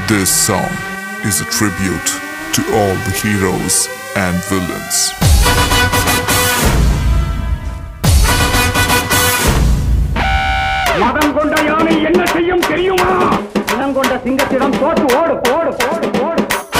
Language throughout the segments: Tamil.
This song is a tribute to all the heroes and villains. மதம் கொண்ட யானை என்ன செய்யும் தெரியுமா இனம் கொண்ட சிங்கத்திடம் தோற்று ஓடு ஓடு ஓடு ஓடு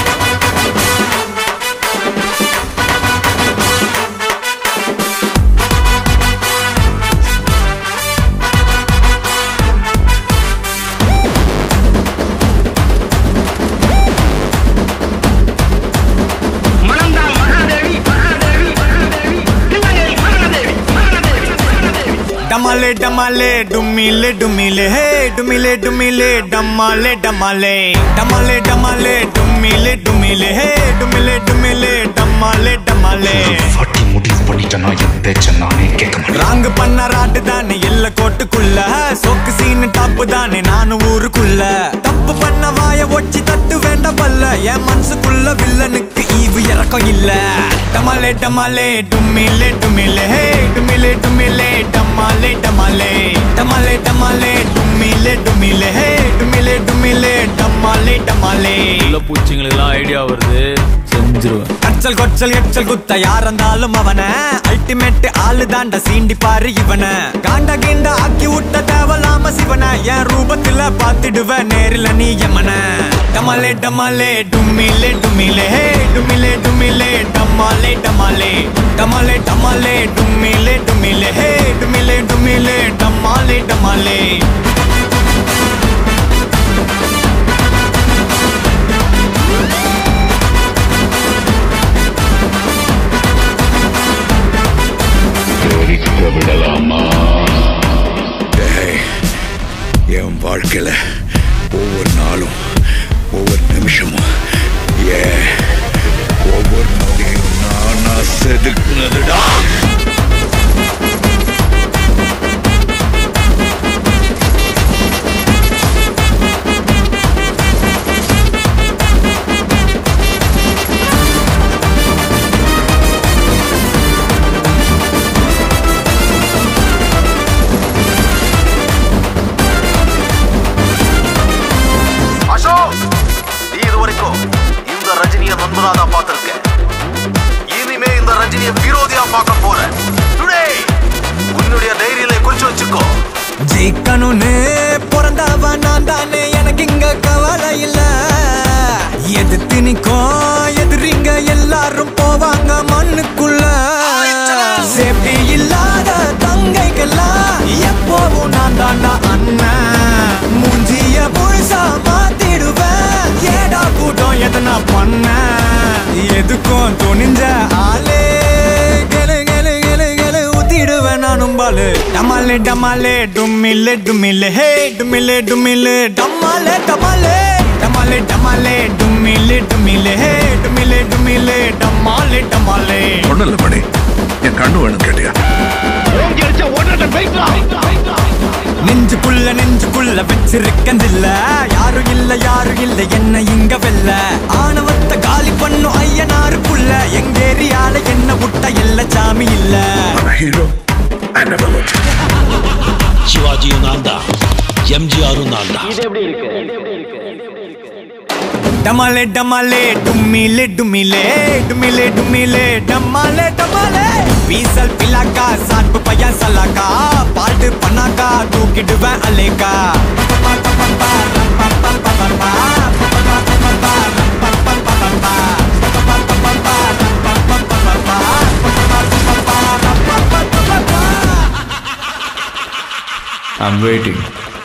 மணந்தால் மகாதேவி மகாதேவி மகாதேவி தில்லையை மகாதேவி மகாதேவி மகாதேவி डमाले डमाले डुमिले डुमिले हे डुमिले डुमिले डमाले डमाले डमाले डमाले डुमिले डुमिले हे डुमिले डुमिले डमाले डमाले வாட்டி முடிவு பண்ணிட்டேன்னா என் பேச்ச நானே கேட்க மாட்டேன் ராங்கு பண்ண ராட்டு தானே எல்ல கோட்டுக்குள்ள சொக்கு சீனு டாப்பு தானே நானும் ஊருக்குள்ள தப்பு பண்ண வாய ஒச்சி தட்டு வேண்டாம் பல்ல என் மனசுக்குள்ள வில்லனுக்கு ஈவு இறக்கம் இல்ல டமாலே டமாலே டுமிலே டுமிலே ஹே டுமிலே டுமிலே டமாலே டமாலே டமாலே டமாலே டுமிலே டுமிலே ஹே டுமிலே டுமிலே டமாலே டமாலே உள்ள பூச்சிங்களுக்கெல்லாம் ஐடியா வருது செஞ்சிருவேன் கச்சல் கொச்சல் எச்சல் குத்த யார் இருந்தாலும் அவன அல்டிமேட் ஆளு தாண்ட சீண்டி பாரு இவன காண்ட கீண்ட ஆக்கி விட்ட தேவலாம சிவன என் ரூபத்துல பாத்துடுவ நேரில நீ எமன டமாலே டமாலே டுமிலே டுமிலே ஹே டுமிலே டுமிலே டமாலே டமாலே டமாலே டமாலே டுமிலே டுமிலே ஹே டுமிலே டுமிலே டமாலே டமாலே டேய், என் வாழ்க்கையில ஒவ்வொரு நாளும் ஒவ்வொரு நிமிஷமும் ஏ ஒவ்வொரு நொடியும் நானா செதுக்குனதுடா அசோக் நீ இது வரைக்கும் இந்த ரஜினிய நண்பனா தான் பார்த்திருக்க இனிமே இந்த ரஜினிய விரோதியா பார்க்க போற டுடே உன்னுடைய டைரியில குறிச்சு வச்சுக்கோ ஜெயிக்கணும்னு பிறந்தவ நான் தானே எனக்கு இங்க கவலை இல்ல எதிர்த்து நிக்கும் எதிரிங்க எல்லாரும் போவாங்க மண்ணுக்குள்ள சேஃப்டி இல்லாத தங்கைக்கெல்லாம் எப்போவும் நான் தாண்டா அண்ணன் மூஞ்சிய முழுசா மாத்திடுவேன் ஏடா கூட்டம் எதனா பண்ண எதுக்கும் துணிஞ்ச ஆளே கெலு கெலு கெலு கெலு ஊத்திடுவேன் நானும் பாலு டமாலே டமாலே டுமிலே டுமிலே ஹே டுமிலே டுமிலே டமாலே டமாலே டமாலே டமாலே டுமிலே டுமிலே ஹே டுமிலே டுமிலே டமாலே டமாலே ஒண்ணும் இல்ல மணி என் கண்ணு வேணும் கேட்டியா ஓங்கி அடிச்ச ஓடுறத பைக்லா நெஞ்சுக்குள்ள நெஞ்சுக்குள்ள வச்சிருக்கந்தில்ல யாரும் இல்ல யாரும் இல்ல என்ன இங்க வெல்ல ஆணவத்தை காலி பண்ணும் ஐயனாருக்குள்ள எங்க ஏரியால என்ன விட்ட எல்ல சாமி இல்ல hero I never loved you. சிவாஜியும் நான் தான் எம்ஜிஆரும் நான் தான் டமாலே டமாலே டுமிலே டுமிலே டுமிலே டுமிலே டமாலே டமாலே பீசல் பிலாக்கா சாட்பு பையன் சலாக்கா பாட்டு பண்ணாக்கா தூக்கிடுவேன் அலேக்கா ஐம் வெயிட்டிங்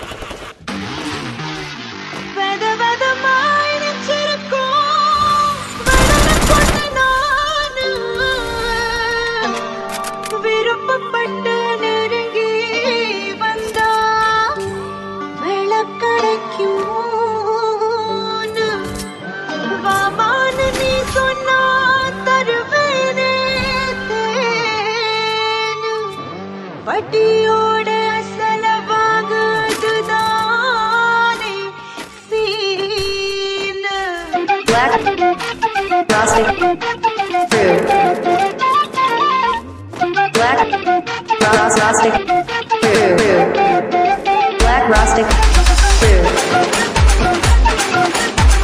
வெத வெதமாய் நெஞ்சிருக்கும் வெதனம் கொண்ட நானு. விருப்பப்பட்டு நெருங்கி வந்தா விளக்கடைக்கும் வாவான்னு நீ சொன்னா தருவேனே தேனு. வட்டியோட அசல வாங்குதுதானே Seenu. Rustic. True. Black. Ros- Rustic. True. Black rustic. True.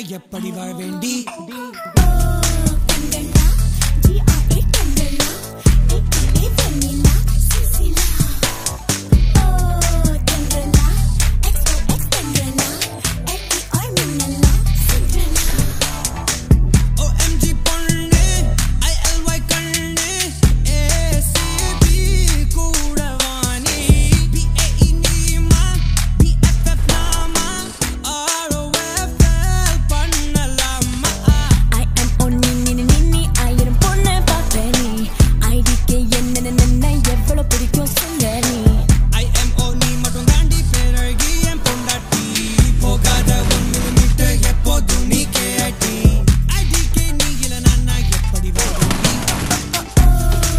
எப்படி வாழ வேண்டி OMG பொண்ணு, ILY கண்ணு, ACB கூட வாணி, BAE நீமா, BFF நாமா, ROFL பண்ணலாமா? IMO நீ மட்டும் தாண்டி பிறகு என் பொண்டாட்டி. போகாத one millimeter, எப்போதும் நீ KIT. IDK நீ இல்லைனா நான் எப்படி வாழ வேண்டி?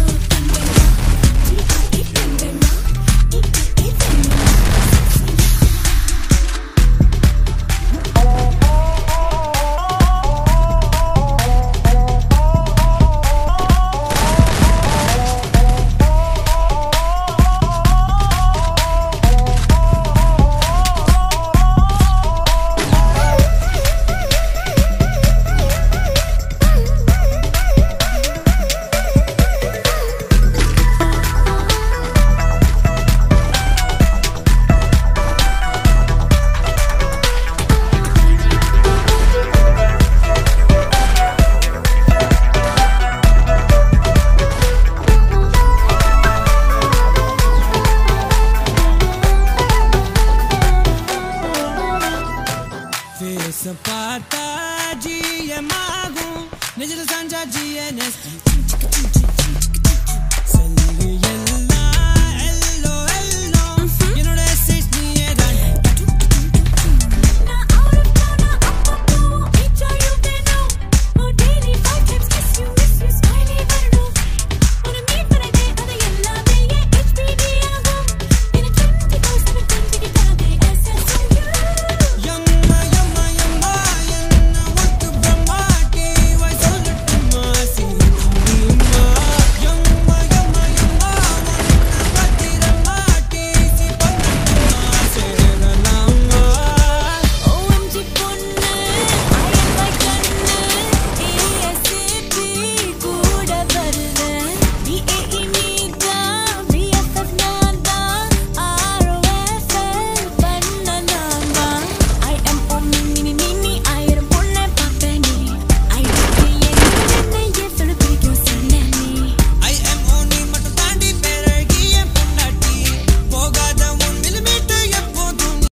Face பார்த்தா GM ஆகும் நெஞ்சில சாஞ்சா GNS